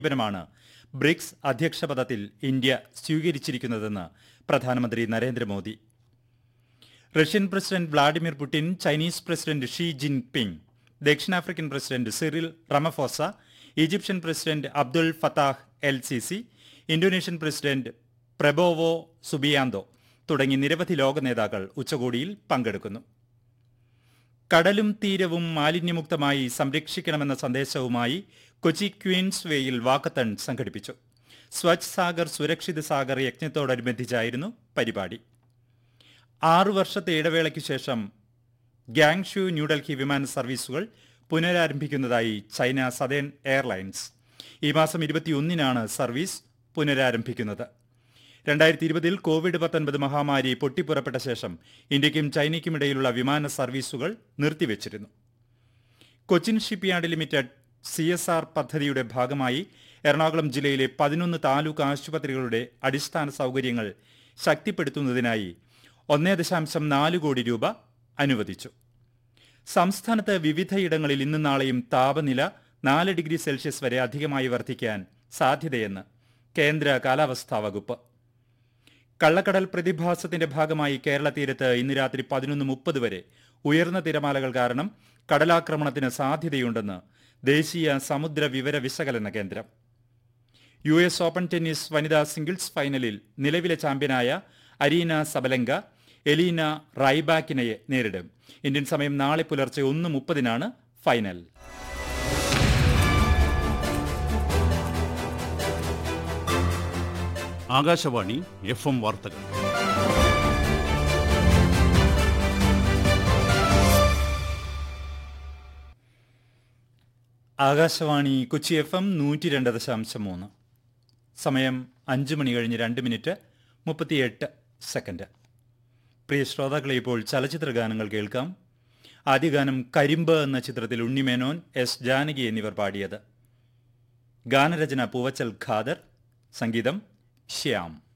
സമീപനമാണ് BRICS അധ്യക്ഷപദത്തിൽ India സ്വീകരിച്ചിരിക്കുന്നതെന്ന് പ്രധാനമന്ത്രി Narendra Modi Russian president Vladimir Putin Chinese president Xi Jinping ദക്ഷിണാഫ്രിക്കൻ president Cyril Ramaphosa Egyptian president Abdul Fattah el Sisi Indonesian president Prabowo Subianto തുടങ്ങി നിരവധി ലോക നേതാക്കൾ ഉച്ചകോടിയിൽ പങ്കെടുക്കുന്നു കടലും തീരവും മാലിന്യമുക്തമായി സംരക്ഷിക്കണമെന്ന സന്ദേശവുമായി കൊച്ചി ക്വീൻസ് വേയിൽ വാക്കത്തൺ സംഘടിപ്പിച്ചു സ്വച്ഛ് സാഗർ സുരക്ഷിത് സാഗർ യജ്ഞത്തോടനുബന്ധിച്ചായിരുന്നു പരിപാടി ആറു വർഷത്തെ ഇടവേളയ്ക്കു ശേഷം ഗ്യാങ്ഷു ന്യൂഡൽഹി വിമാന സർവീസുകൾ പുനരാരംഭിക്കുന്നതായി ചൈന സദേൺ എയർലൈൻസ് ഈ മാസം ഇരുപത്തിയൊന്നിനാണ് സർവീസ് പുനരാരംഭിക്കുന്നത് രണ്ടായിരത്തി ഇരുപതിൽ കോവിഡ് പത്തൊൻപത് മഹാമാരി പൊട്ടിപ്പുറപ്പെട്ട ശേഷം ഇന്ത്യയ്ക്കും ചൈനയ്ക്കുമിടയിലുള്ള വിമാന സർവീസുകൾ നിർത്തിവച്ചിരുന്നു Cochin shipyard limited C S R പദ്ധതിയുടെ ഭാഗമായി എറണാകുളം ജില്ലയിലെ പതിനൊന്ന് താലൂക്ക് ആശുപത്രികളുടെ അടിസ്ഥാന സൗകര്യങ്ങൾ ശക്തിപ്പെടുത്തുന്നതിനായി ഒന്നേ ദശാംശം നാല് കോടി രൂപ അനുവദിച്ചു സംസ്ഥാനത്ത് വിവിധയിടങ്ങളിൽ ഇന്നും നാളെയും താപനില നാല് ഡിഗ്രി സെൽഷ്യസ് വരെ അധികമായി വർദ്ധിക്കാൻ സാധ്യതയെന്ന് കേന്ദ്ര കാലാവസ്ഥാ വകുപ്പ് കള്ളക്കടൽ പ്രതിഭാസത്തിന്റെ ഭാഗമായി കേരള തീരത്ത് ഇന്ന് രാത്രി പതിനൊന്ന് മുപ്പത് വരെ ഉയർന്ന തിരമാലകൾ കാരണം കടലാക്രമണത്തിന് സാധ്യതയുണ്ടെന്ന് ദേശീയ സമുദ്ര വിവര വിശകലന കേന്ദ്രം യു എസ് ഓപ്പൺ ടെന്നീസ് വനിതാ സിംഗിൾസ് ഫൈനലിൽ നിലവിലെ ചാമ്പ്യനായ അരീന സബലങ്ക എലീന റൈബാക്കിനയെ നേരിടും ഇന്ത്യൻ സമയം നാളെ പുലർച്ചെ ഒന്ന് മുപ്പതിനാണ് ഫൈനൽ ആകാശവാണി എഫ് എം വാർത്തകൾ ആകാശവാണി കൊച്ചി എഫ് എം നൂറ്റി രണ്ട് ദശാംശം മൂന്ന് സമയം അഞ്ച് മണി കഴിഞ്ഞ് രണ്ട് മിനിറ്റ് മുപ്പത്തിയെട്ട് സെക്കൻഡ് പ്രിയ ശ്രോതാക്കളെ ഇപ്പോൾ ചലച്ചിത്ര ഗാനങ്ങൾ കേൾക്കാം ആദ്യ ഗാനം കരിമ്പ് എന്ന ചിത്രത്തിൽ ഉണ്ണിമേനോൻ എസ് ജാനകി എന്നിവർ പാടിയത് ഗാനരചന പൂവച്ചൽ ഖാദർ സംഗീതം ശ്യാം